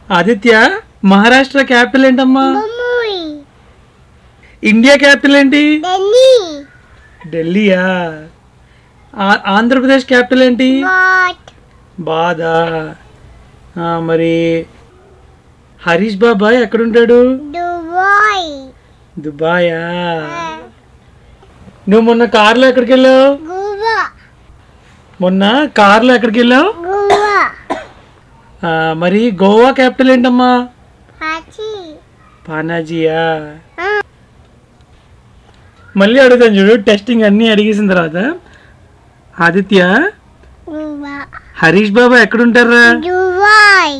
Aditya Maharashtra capital ఏంటమ్మా Mummy. India capital ఏంటి Delhi. ఢిల్లీయా ఆ- ఆంధ్రప్రదేశ్ క్యాపిటల్ ఏంటి What? బాదా ఆ, మరి హరీష్ బాబాయ్ ఎక్కడుంటాడు Dubai. దుబాయా నువ్వు మొన్న కార్లో ఎక్కడికి వెళ్ళావు Goa. మొన్న కార్లో ఎక్కడికి వెళ్ళావు Goa. ఆ, మరి గోవా క్యాపిటల్ ఏంటమ్మా Hachi. పానాజీయా Ah. మళ్ళీ అడుగుతాను చూడు టెస్టింగ్ అన్నీ అడిగేసిన తర్వాత ఆదిత్య Goa. హరీష్ బాబా ఎక్కడుంటారా Dubai.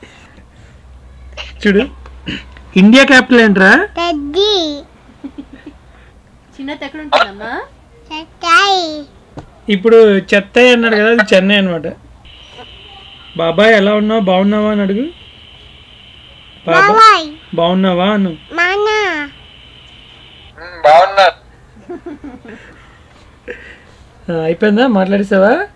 చూడు ఇండియా క్యాపిటల్ ఏంట్రా Delhi. చిన్నది ఎక్కడ ఉంటుందమ్మా Chennai. ఇప్పుడు చెత్తయ్య అన్నాడు కదా అది చెన్నై అనమాట బాబాయ్ ఎలా ఉన్నావు బాగున్నావా అని అడుగు బాబా Bye. బాగున్నావా అను Mana. ఆ, అయిపోయిందా మాట్లాడేసావా